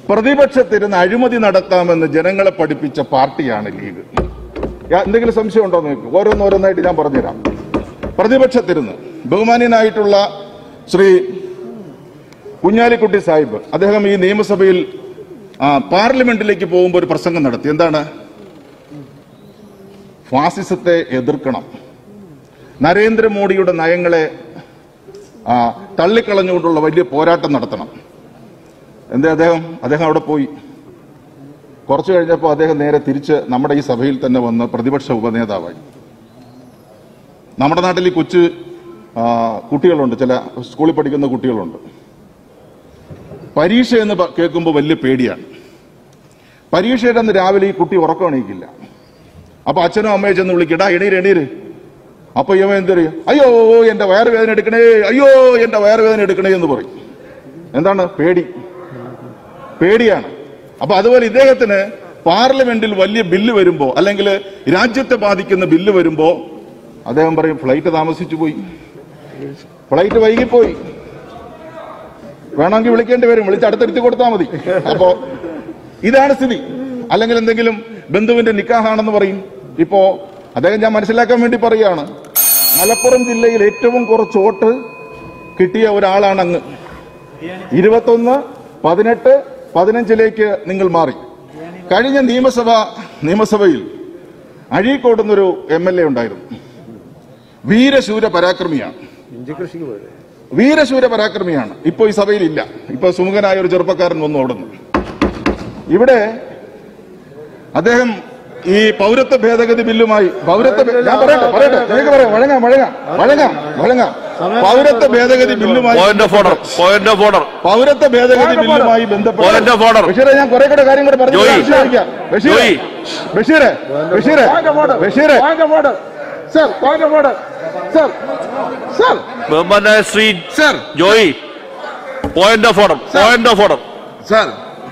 പ്രതിപക്ഷത്തിരുന്ന് അഴിമതി നടത്താമെന്ന് ജനങ്ങളെ പഠിപ്പിച്ച പാർട്ടിയാണ് ലീഗ് യാ- എന്തെങ്കിലും സംശയം ഉണ്ടോ നിങ്ങൾക്ക് ഓരോന്നോരോന്നായിട്ട് ഞാൻ പറഞ്ഞുതരാം പ്രതിപക്ഷത്തിരുന്ന് ബഹുമാന്യനായിട്ടുള്ള ശ്രീ കുഞ്ഞാലിക്കുട്ടി സാഹിബ് അദ്ദേഹം ഈ നിയമസഭയിൽ ആ, പാർലമെന്റിലേക്ക് പോകുമ്പോൾ ഒരു പ്രസംഗം നടത്തി എന്താണ് ഫാസിസത്തെ എതിർക്കണം നരേന്ദ്രമോദിയുടെ നയങ്ങളെ ആ, തള്ളിക്കളഞ്ഞുകൊണ്ടുള്ള വലിയ പോരാട്ടം നടത്തണം എന്താ അദ്ദേഹം അദ്ദേഹം അവിടെ പോയി കുറച്ചു കഴിഞ്ഞപ്പോൾ അദ്ദേഹം നേരെ തിരിച്ച് നമ്മുടെ ഈ സഭയിൽ തന്നെ വന്ന് പ്രതിപക്ഷ ഉപനേതാവായി നമ്മുടെ നാട്ടിൽ ഈ കൊച്ചു ആ, കുട്ടികളുണ്ട് ചില സ്കൂളിൽ പഠിക്കുന്ന കുട്ടികളുണ്ട് പരീക്ഷ എന്ന് പ- കേൾക്കുമ്പോൾ വലിയ പേടിയാണ് പരീക്ഷയുടെ അന്ന് രാവിലെ ഈ കുട്ടി ഉറക്കം എണീക്കില്ല അപ്പൊ അച്ഛനും അമ്മയെ ചെന്ന് വിളിക്കടാ എണീര് എണീര് അപ്പൊ ഇവൻ എന്ത് പറയും അയ്യോ എന്റെ വയറുവേദന എടുക്കണേ അയ്യോ എന്റെ വയറുവേദന എടുക്കണേ എന്ന് പറയും എന്താണ് പേടി പേടിയാണ് അപ്പൊ അതുപോലെ ഇദ്ദേഹത്തിന് പാർലമെന്റിൽ വലിയ ബില്ല് വരുമ്പോ അല്ലെങ്കിൽ രാജ്യത്തെ ബാധിക്കുന്ന ബില്ല് വരുമ്പോ അദ്ദേഹം പറയും ഫ്ലൈറ്റ് താമസിച്ചു പോയി ഫ്ലൈറ്റ് വൈകിപ്പോയി വേണമെങ്കിൽ വിളിക്കേണ്ടി വരും വിളിച്ച് അടുത്തെടുത്ത് കൊടുത്താൽ മതി അപ്പോ ഇതാണ് സ്ഥിതി അല്ലെങ്കിൽ എന്തെങ്കിലും ബന്ധുവിന്റെ നിക്കാഹാണെന്ന് പറയും ഇപ്പോ അദ്ദേഹം ഞാൻ മനസ്സിലാക്കാൻ വേണ്ടി പറയുകയാണ് മലപ്പുറം ജില്ലയിൽ ഏറ്റവും കുറച്ച് വോട്ട് കിട്ടിയ ഒരാളാണ് അങ്ങ് ഇരുപത്തൊന്ന് പതിനെട്ട് പതിനഞ്ചിലേക്ക് നിങ്ങൾ മാറി കഴിഞ്ഞ നിയമസഭ നിയമസഭയിൽ അഴീക്കോട് എന്നൊരു എം എൽ എ ഉണ്ടായിരുന്നു വീരശൂര പരാക്രമിയാണ് വീരശൂര പരാക്രമിയാണ് ഇപ്പോ ഈ സഭയിലില്ല ഇപ്പൊ സുമുഖനായ ഒരു ചെറുപ്പക്കാരൻ വന്നു ഓടുന്നു ഇവിടെ അദ്ദേഹം ഈ പൗരത്വ ഭേദഗതി ബില്ലുമായി പൗരത്വ ഭേ- ഞാൻ പറയട്ടെ പറയട്ടെ നിങ്ങൾക്ക് പറയാം വഴങ്ങാം വഴങ്ങാം വഴങ്ങാം വഴങ്ങാം പൗരത്വ ഭേദഗതി ബില്ലുമായി point of order point of order പൗരത്വ ഭേദഗതി ബില്ലുമായി ബന്ധപ്പെട്ട് Point of order. ബഷീറെ ഞാൻ കുറെ കൂടെ കാര്യം കൂടെ പറഞ്ഞു ജോയി. വിശദീകരിക്കാം. ബഷീറെ ജോയി. ബഷീറെ ബഷീറെ ബഷീറെ sir point of order sir sir ബഹുമാനായ Shri sir Joy point of order point of order sir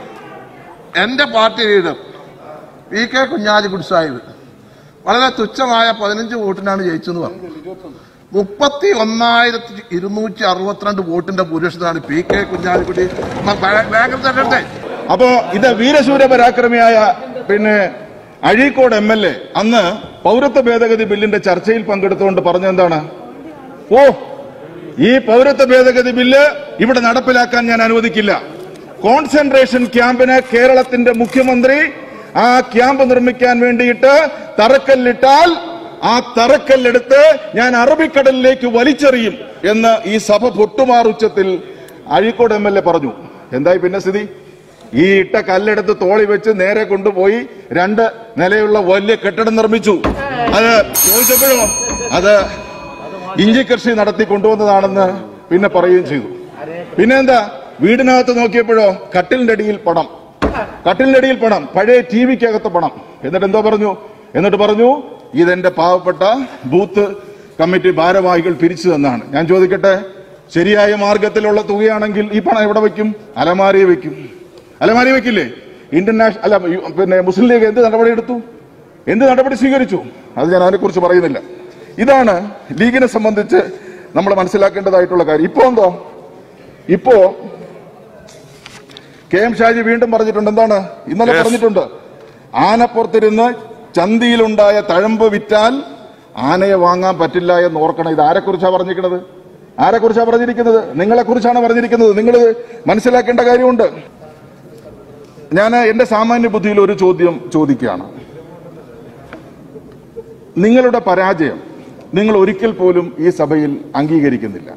എന്റെ party leader P K Kunhalikutty Sahib വളരെ തുച്ഛമായ പതിനഞ്ച് വോട്ടിനാണ് ജയിച്ചെന്ന് പറഞ്ഞു മുപ്പത്തി ഒന്നായിരത്തി ഇരുന്നൂറ്റി അറുപത്തിരണ്ട് വോട്ടിന്റെ പുരുഷനാണ് പി കെ കുഞ്ഞാലിക്കുട്ടി മ- ബാ- ബാങ്കിൽ തന്നെ എടുത്തേ. അപ്പോ ഇത് വീരശൂര പരാക്രമിയായ പിന്നെ അഴീക്കോട് എം എൽ എ അന്ന് പൗരത്വ ഭേദഗതി ബില്ലിന്റെ ചർച്ചയിൽ പങ്കെടുത്തുകൊണ്ട് പറഞ്ഞെന്താണ് ഓ ഈ പൗരത്വ ഭേദഗതി ബില്ല് ഇവിടെ നടപ്പിലാക്കാൻ ഞാൻ അനുവദിക്കില്ല കോൺസെൻട്രേഷൻ ക്യാമ്പിന് കേരളത്തിന്റെ മുഖ്യമന്ത്രി ആ ക്യാമ്പ് നിർമ്മിക്കാൻ വേണ്ടിയിട്ട് തറക്കല്ലിട്ടാൽ ആ തറക്കല്ലെടുത്ത് ഞാൻ അറബിക്കടലിലേക്ക് വലിച്ചെറിയും എന്ന് ഈ സഭ പൊട്ടുമാറുച്ചത്തിൽ അഴീക്കോട് എം എൽ എ പറഞ്ഞു എന്തായി പിന്നെ സ്ഥിതി ഈ ഇട്ട കല്ലെടുത്ത് തോളി വെച്ച് നേരെ കൊണ്ടുപോയി രണ്ട് നിലയുള്ള വലിയ കെട്ടിടം നിർമ്മിച്ചു അത് ചോദിച്ചപ്പോഴോ അത് ഇഞ്ചി കൃഷി നടത്തി കൊണ്ടുവന്നതാണെന്ന് പിന്നെ പറയുകയും ചെയ്തു പിന്നെ എന്താ വീടിനകത്ത് നോക്കിയപ്പോഴോ കട്ടിലിന്റെ അടിയിൽ പണം കട്ടിലിന്റെ അടിയിൽ പണം പഴയ ടി വിക്കകത്ത് പണം എന്നിട്ട് എന്തോ പറഞ്ഞു എന്നിട്ട് പറഞ്ഞു ഇതെന്റെ പാവപ്പെട്ട ബൂത്ത് കമ്മിറ്റി ഭാരവാഹികൾ പിരിച്ചു തന്നാണ് ഞാൻ ചോദിക്കട്ടെ ശരിയായ മാർഗത്തിലുള്ള തുകയാണെങ്കിൽ ഈ പണം എവിടെ വെക്കും അലമാരി വെക്കും അലമാരി വെക്കില്ലേ ഇന്റർനാഷണൽ അല്ല യു- പിന്നെ മുസ്ലിം ലീഗ് എന്ത് നടപടി എടുത്തു എന്ത് നടപടി സ്വീകരിച്ചു അത് ഞാൻ അതിനെക്കുറിച്ച് പറയുന്നില്ല ഇതാണ് ലീഗിനെ സംബന്ധിച്ച് നമ്മൾ മനസ്സിലാക്കേണ്ടതായിട്ടുള്ള കാര്യം ഇപ്പോ എന്തോ ഇപ്പോ കെ എം ഷാജി വീണ്ടും പറഞ്ഞിട്ടുണ്ട് എന്താണ് ഇന്നലെ Yes. പറഞ്ഞിട്ടുണ്ട് ആനപ്പുറത്തിരുന്ന് ചന്തിയിലുണ്ടായ തഴമ്പ് വിറ്റാൽ ആനയെ വാങ്ങാൻ പറ്റില്ല എന്ന് ഓർക്കണം ഇത് ആരെക്കുറിച്ചാണ് പറഞ്ഞിരിക്കുന്നത് ആരെക്കുറിച്ചാണ് പറഞ്ഞിരിക്കുന്നത് നിങ്ങളെ കുറിച്ചാണ് പറഞ്ഞിരിക്കുന്നത് നിങ്ങൾ മനസ്സിലാക്കേണ്ട കാര്യമുണ്ട് ഞാൻ എന്റെ സാമാന്യ ബുദ്ധിയിൽ ഒരു ചോദ്യം ചോദിക്കുകയാണ് നിങ്ങളുടെ പരാജയം നിങ്ങൾ ഒരിക്കൽ പോലും ഈ സഭയിൽ അംഗീകരിക്കുന്നില്ല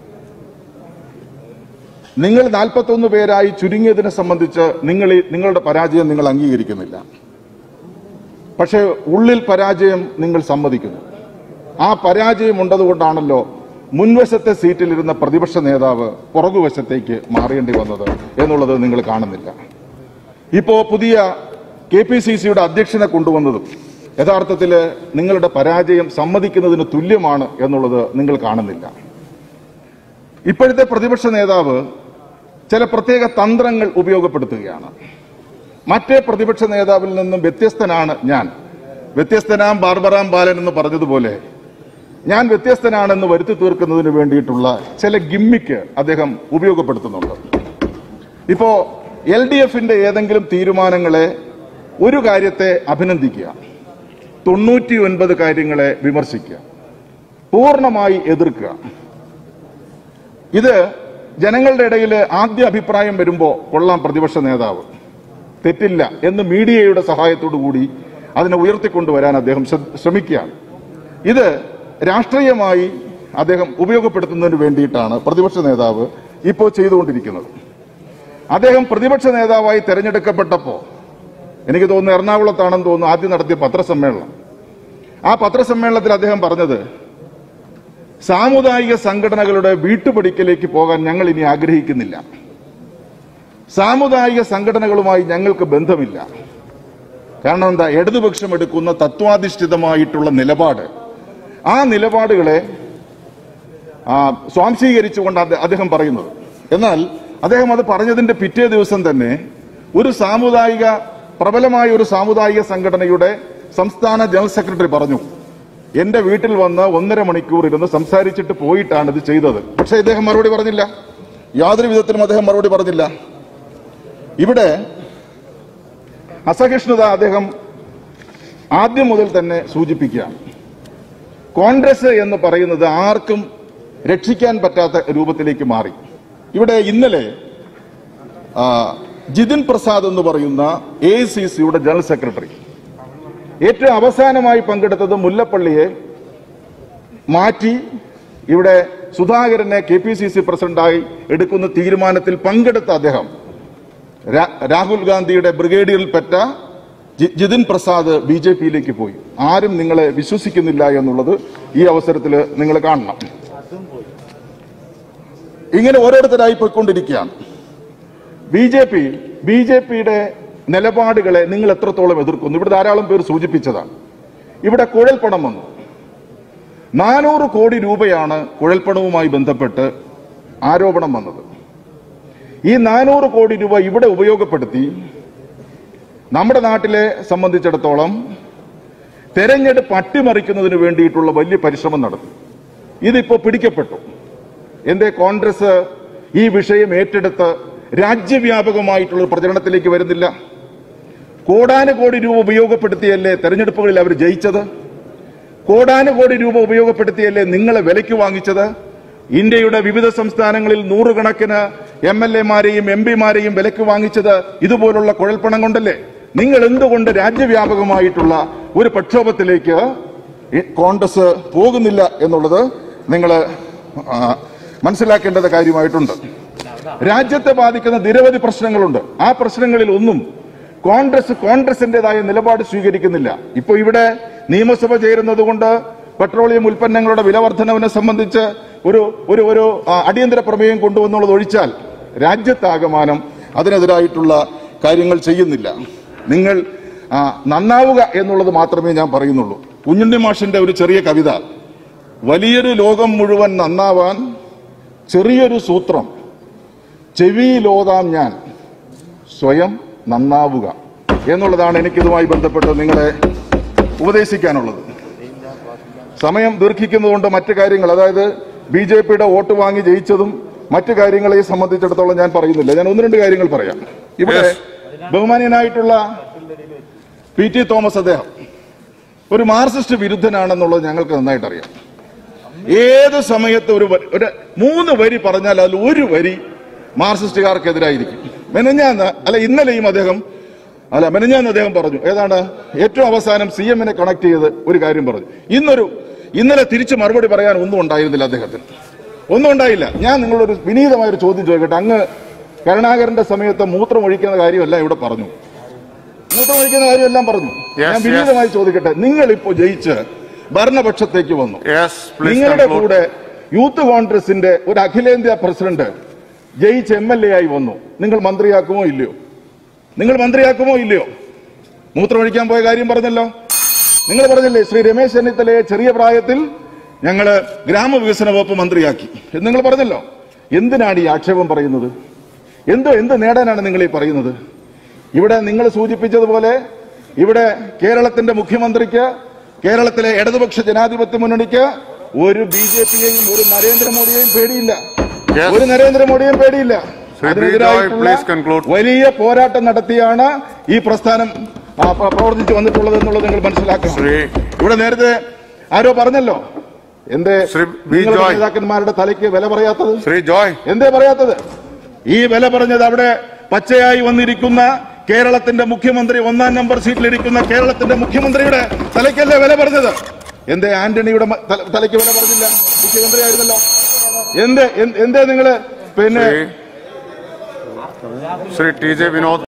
നിങ്ങൾ നാൽപ്പത്തൊന്ന് പേരായി ചുരുങ്ങിയതിനെ സംബന്ധിച്ച് നിങ്ങൾ ഈ- നിങ്ങളുടെ പരാജയം നിങ്ങൾ അംഗീകരിക്കുന്നില്ല പക്ഷേ ഉള്ളിൽ പരാജയം നിങ്ങൾ സമ്മതിക്കുന്നു ആ പരാജയം ഉണ്ടതുകൊണ്ടാണല്ലോ മുൻവശത്തെ സീറ്റിലിരുന്ന പ്രതിപക്ഷ നേതാവ് പുറകുവശത്തേക്ക് മാറേണ്ടി വന്നത് എന്നുള്ളത് നിങ്ങൾ കാണുന്നില്ല ഇപ്പോ പുതിയ കെ പി സി സിയുടെ അധ്യക്ഷനെ കൊണ്ടുവന്നതും യഥാർത്ഥത്തിൽ നിങ്ങളുടെ പരാജയം സമ്മതിക്കുന്നതിന് തുല്യമാണ് എന്നുള്ളത് നിങ്ങൾ കാണുന്നില്ല ഇപ്പോഴത്തെ പ്രതിപക്ഷ നേതാവ് ചില പ്രത്യേക തന്ത്രങ്ങൾ ഉപയോഗപ്പെടുത്തുകയാണ് മറ്റേ പ്രതിപക്ഷ നേതാവിൽ നിന്നും വ്യത്യസ്തനാണ് ഞാൻ വ്യത്യസ്തനാം ബാർബറാം ബാലൻ എന്ന് പറഞ്ഞതുപോലെ ഞാൻ വ്യത്യസ്തനാണെന്ന് വരുത്തി തീർക്കുന്നതിന് വേണ്ടിയിട്ടുള്ള ചില ഗിമ്മിക്ക് അദ്ദേഹം ഉപയോഗപ്പെടുത്തുന്നുണ്ട് ഇപ്പോ എൽ ഡി എഫിന്റെ ഏതെങ്കിലും തീരുമാനങ്ങളെ ഒരു കാര്യത്തെ അഭിനന്ദിക്കുക തൊണ്ണൂറ്റി ഒൻപത് കാര്യങ്ങളെ വിമർശിക്കുക പൂർണ്ണമായി എതിർക്കുക ഇത് ജനങ്ങളുടെ ഇടയിൽ ആദ്യ അഭിപ്രായം വരുമ്പോൾ കൊള്ളാം പ്രതിപക്ഷ നേതാവ് തെറ്റില്ല എന്ന് മീഡിയയുടെ സഹായത്തോടു കൂടി അതിനെ ഉയർത്തിക്കൊണ്ടുവരാൻ അദ്ദേഹം ശ്ര- ശ്രമിക്കുകയാണ് ഇത് രാഷ്ട്രീയമായി അദ്ദേഹം ഉപയോഗപ്പെടുത്തുന്നതിന് വേണ്ടിയിട്ടാണ് പ്രതിപക്ഷ നേതാവ് ഇപ്പോൾ ചെയ്തുകൊണ്ടിരിക്കുന്നത് അദ്ദേഹം പ്രതിപക്ഷ നേതാവായി തെരഞ്ഞെടുക്കപ്പെട്ടപ്പോൾ എനിക്ക് തോന്നുന്നു എറണാകുളത്താണെന്ന് തോന്നുന്നു ആദ്യം നടത്തിയ പത്രസമ്മേളനം ആ പത്രസമ്മേളനത്തിൽ അദ്ദേഹം പറഞ്ഞത് സാമുദായിക സംഘടനകളുടെ വീട്ടുപടിക്കലേക്ക് പോകാൻ ഞങ്ങൾ ഇനി ആഗ്രഹിക്കുന്നില്ല സാമുദായിക സംഘടനകളുമായി ഞങ്ങൾക്ക് ബന്ധമില്ല കാരണം എന്താ ഇടതുപക്ഷം എടുക്കുന്ന തത്വാധിഷ്ഠിതമായിട്ടുള്ള നിലപാട് ആ നിലപാടുകളെ ആ, സ്വാംശീകരിച്ചുകൊണ്ട് അദ്ദേ- അദ്ദേഹം പറയുന്നത് എന്നാൽ അദ്ദേഹം അത് പറഞ്ഞതിന്റെ പിറ്റേ ദിവസം തന്നെ ഒരു സാമുദായിക പ്രബലമായ ഒരു സാമുദായിക സംഘടനയുടെ സംസ്ഥാന ജനറൽ സെക്രട്ടറി പറഞ്ഞു എന്റെ വീട്ടിൽ വന്ന് ഒന്നര മണിക്കൂർ ഇരുന്ന് സംസാരിച്ചിട്ട് പോയിട്ടാണ് ഇത് ചെയ്തത് പക്ഷേ ഇദ്ദേഹം മറുപടി പറഞ്ഞില്ല യാതൊരു വിധത്തിലും അദ്ദേഹം മറുപടി പറഞ്ഞില്ല ഇവിടെ അസഹിഷ്ണുത അദ്ദേഹം ആദ്യം മുതൽ തന്നെ സൂചിപ്പിക്കുകയാണ് കോൺഗ്രസ് എന്ന് പറയുന്നത് ആർക്കും രക്ഷിക്കാൻ പറ്റാത്ത രൂപത്തിലേക്ക് മാറി ഇവിടെ ഇന്നലെ ആ, ജിതിൻ പ്രസാദ് എന്ന് പറയുന്ന എ സി സിയുടെ ജനറൽ സെക്രട്ടറി ഏറ്റവും അവസാനമായി പങ്കെടുത്തത് മുല്ലപ്പള്ളിയെ മാറ്റി ഇവിടെ സുധാകരനെ കെ പി സി സി പ്രസിഡന്റായി എടുക്കുന്ന തീരുമാനത്തിൽ പങ്കെടുത്ത അദ്ദേഹം രാ- രാഹുൽ ഗാന്ധിയുടെ ബ്രിഗേഡിയറിൽപ്പെട്ട ജി- ജിതിൻ പ്രസാദ് ബി ജെ പിയിലേക്ക് പോയി ആരും നിങ്ങളെ വിശ്വസിക്കുന്നില്ല എന്നുള്ളത് ഈ അവസരത്തിൽ നിങ്ങൾ കാണണം ഇങ്ങനെ ഓരോരുത്തരായി പോയിക്കൊണ്ടിരിക്കുകയാണ് B J P B J പിയുടെ നിലപാടുകളെ നിങ്ങൾ എത്രത്തോളം എതിർക്കുന്നു ഇവിടെ ധാരാളം പേർ സൂചിപ്പിച്ചതാണ് ഇവിടെ കുഴൽപ്പണം വന്നു നാനൂറ് കോടി രൂപയാണ് കുഴൽപ്പണവുമായി ബന്ധപ്പെട്ട് ആരോപണം വന്നത് ഈ നാനൂറ് കോടി രൂപ ഇവിടെ ഉപയോഗപ്പെടുത്തി നമ്മുടെ നാട്ടിലെ സംബന്ധിച്ചിടത്തോളം തെരഞ്ഞെടുപ്പ് അട്ടിമറിക്കുന്നതിന് വേണ്ടിയിട്ടുള്ള വലിയ പരിശ്രമം നടത്തി ഇതിപ്പോ പിടിക്കപ്പെട്ടു എന്തേ കോൺഗ്രസ് ഈ വിഷയം ഏറ്റെടുത്ത് രാജ്യവ്യാപകമായിട്ടുള്ള ഒരു പ്രചരണത്തിലേക്ക് വരുന്നില്ല കോടാനുകോടി രൂപ ഉപയോഗപ്പെടുത്തിയല്ലേ തെരഞ്ഞെടുപ്പുകളിൽ അവർ ജയിച്ചത് കോടാനുകോടി രൂപ ഉപയോഗപ്പെടുത്തിയല്ലേ നിങ്ങളെ വിലയ്ക്ക് വാങ്ങിച്ചത് ഇന്ത്യയുടെ വിവിധ സംസ്ഥാനങ്ങളിൽ നൂറുകണക്കിന് എം എൽ എമാരെയും എം പിമാരെയും വിലയ്ക്ക് വാങ്ങിച്ചത് ഇതുപോലുള്ള കുഴൽപ്പണം കൊണ്ടല്ലേ നിങ്ങൾ എന്തുകൊണ്ട് രാജ്യവ്യാപകമായിട്ടുള്ള ഒരു പ്രക്ഷോഭത്തിലേക്ക് ഈ കോൺഗ്രസ് പോകുന്നില്ല എന്നുള്ളത് നിങ്ങൾ മനസ്സിലാക്കേണ്ടത് കാര്യമായിട്ടുണ്ട് രാജ്യത്തെ ബാധിക്കുന്ന നിരവധി പ്രശ്നങ്ങളുണ്ട് ആ പ്രശ്നങ്ങളിൽ ഒന്നും കോൺഗ്രസ് കോൺഗ്രസിന്റേതായ നിലപാട് സ്വീകരിക്കുന്നില്ല ഇപ്പൊ ഇവിടെ നിയമസഭ ചേരുന്നത് കൊണ്ട് പെട്രോളിയം ഉൽപ്പന്നങ്ങളുടെ വിലവർദ്ധനവിനെ സംബന്ധിച്ച് ഒരു ഒരു ഒരു ആ, അടിയന്തര പ്രമേയം കൊണ്ടുവന്നുള്ളത് ഒഴിച്ചാൽ രാജ്യത്താകമാനം അതിനെതിരായിട്ടുള്ള കാര്യങ്ങൾ ചെയ്യുന്നില്ല നിങ്ങൾ ആ, നന്നാവുക എന്നുള്ളത് മാത്രമേ ഞാൻ പറയുന്നുള്ളൂ കുഞ്ഞുണ്ണി മാഷിന്റെ ഒരു ചെറിയ കവിത വലിയൊരു ലോകം മുഴുവൻ നന്നാവാൻ ചെറിയൊരു സൂത്രം ചെവിയിലോതാം ഞാൻ സ്വയം നന്നാവുക എന്നുള്ളതാണ് എനിക്കിതുമായി ബന്ധപ്പെട്ട് നിങ്ങളെ ഉപദേശിക്കാനുള്ളത് സമയം ദീർഘിക്കുന്നതുകൊണ്ട് മറ്റു കാര്യങ്ങൾ അതായത് ബി ജെ പിയുടെ വോട്ട് വാങ്ങി ജയിച്ചതും മറ്റു കാര്യങ്ങളെ സംബന്ധിച്ചിടത്തോളം ഞാൻ പറയുന്നില്ല ഞാൻ ഒന്ന് രണ്ട് കാര്യങ്ങൾ പറയാം ഇവിടെ Yes. ബഹുമാനീയനായിട്ടുള്ള പി ടി തോമസ് അദ്ദേഹം ഒരു മാർക്സിസ്റ്റ് വിരുദ്ധനാണെന്നുള്ളത് ഞങ്ങൾക്ക് നന്നായിട്ട് അറിയാം ഏത് സമയത്ത് ഒരു വരി- ഒരു മൂന്ന് വരി പറഞ്ഞാൽ അതിൽ ഒരു വരി മാർക്സിസ്റ്റുകാർക്കെതിരായിരിക്കും മെനഞ്ഞാന്ന് അല്ല ഇന്നലെയും അദ്ദേഹം അല്ല മെനഞ്ഞാന്ന് അദ്ദേഹം പറഞ്ഞു ഏതാണ് ഏറ്റവും അവസാനം സി എമ്മിനെ കണക്ട് ചെയ്ത് ഒരു കാര്യം പറഞ്ഞു ഇന്നൊരു ഇന്നലെ തിരിച്ച് മറുപടി പറയാൻ ഒന്നും ഉണ്ടായിരുന്നില്ല അദ്ദേഹത്തിന് ഒന്നും ഉണ്ടായില്ല ഞാൻ നിങ്ങളൊരു വിനീതമായ ഒരു ചോദ്യം ചോദിക്കട്ടെ അങ്ങ് കരുണാകരന്റെ സമയത്ത് മൂത്രം ഒഴിക്കുന്ന കാര്യമല്ല ഇവിടെ പറഞ്ഞു മൂത്രം ഒഴിക്കുന്ന കാര്യമെല്ലാം പറഞ്ഞു Yes, ഞാൻ yes. വിനീതമായി ചോദിക്കട്ടെ നിങ്ങൾ ഇപ്പോ ജയിച്ച് ഭരണപക്ഷത്തേക്ക് വന്നു യെസ് പ്ലീസ് നിങ്ങളുടെ കൂടെ യൂത്ത് കോൺഗ്രസിന്റെ ഒരു അഖിലേന്ത്യാ പ്രസിഡന്റ് ജയിച്ച് എം എൽ എ ആയി വന്നു നിങ്ങൾ മന്ത്രിയാക്കുമോ ഇല്ലയോ നിങ്ങൾ മന്ത്രിയാക്കുമോ ഇല്ലയോ മൂത്രമൊഴിക്കാൻ പോയ കാര്യം പറഞ്ഞല്ലോ നിങ്ങൾ പറഞ്ഞില്ലേ ശ്രീ രമേശ് ചെന്നിത്തലയെ ചെറിയ പ്രായത്തിൽ ഞങ്ങള് ഗ്രാമവികസന വകുപ്പ് മന്ത്രിയാക്കി എന്ന് നിങ്ങൾ പറഞ്ഞല്ലോ എന്തിനാണ് ഈ ആക്ഷേപം പറയുന്നത് എന്ത് എന്ത് നേടാനാണ് നിങ്ങൾ ഈ പറയുന്നത് ഇവിടെ നിങ്ങൾ സൂചിപ്പിച്ചതുപോലെ ഇവിടെ കേരളത്തിന്റെ മുഖ്യമന്ത്രിക്ക് കേരളത്തിലെ ഇടതുപക്ഷ ജനാധിപത്യ മുന്നണിക്ക് ഒരു ബി ജെ പിയെയും ഒരു നരേന്ദ്രമോദിയെയും പേടിയില്ല Yes. ഒരു നരേന്ദ്രമോദിയെയും പേടിയില്ല ശ്രീ ബി. അതിനെതിരായിട്ടുള്ള ജോയ്, please conclude. വലിയ പോരാട്ടം നടത്തിയാണ് ഈ പ്രസ്ഥാനം ആ, പ- പ്രവർത്തിച്ചു വന്നിട്ടുള്ളത് എന്നുള്ളത് നിങ്ങൾ മനസ്സിലാക്കണം ശ്രീ ഇവിടെ നേരത്തെ ആരോ പറഞ്ഞല്ലോ എന്തേ ശ്രീ ബി. നിങ്ങളുടെ ജോയ്. നേതാക്കന്മാരുടെ തലയ്ക്ക് വില പറയാത്തത് ശ്രീ ജോയ് എന്തേ പറയാത്തത് ഈ വില പറഞ്ഞത് അവിടെ പച്ചയായി വന്നിരിക്കുന്ന കേരളത്തിന്റെ മുഖ്യമന്ത്രി ഒന്നാം നമ്പർ സീറ്റിലിരിക്കുന്ന കേരളത്തിന്റെ മുഖ്യമന്ത്രിയുടെ തലയ്ക്കല്ലേ വില പറഞ്ഞത് എന്തേ ആന്റണിയുടെ മ- തല- തലയ്ക്ക് വില പറഞ്ഞില്ല മുഖ്യമന്ത്രി ആയിരുന്നല്ലോ എന്തേ എന്ത്- എന്തേ നിങ്ങള് പിന്നെ ശ്രീ ശ്രീ ടി ജെ വിനോദ്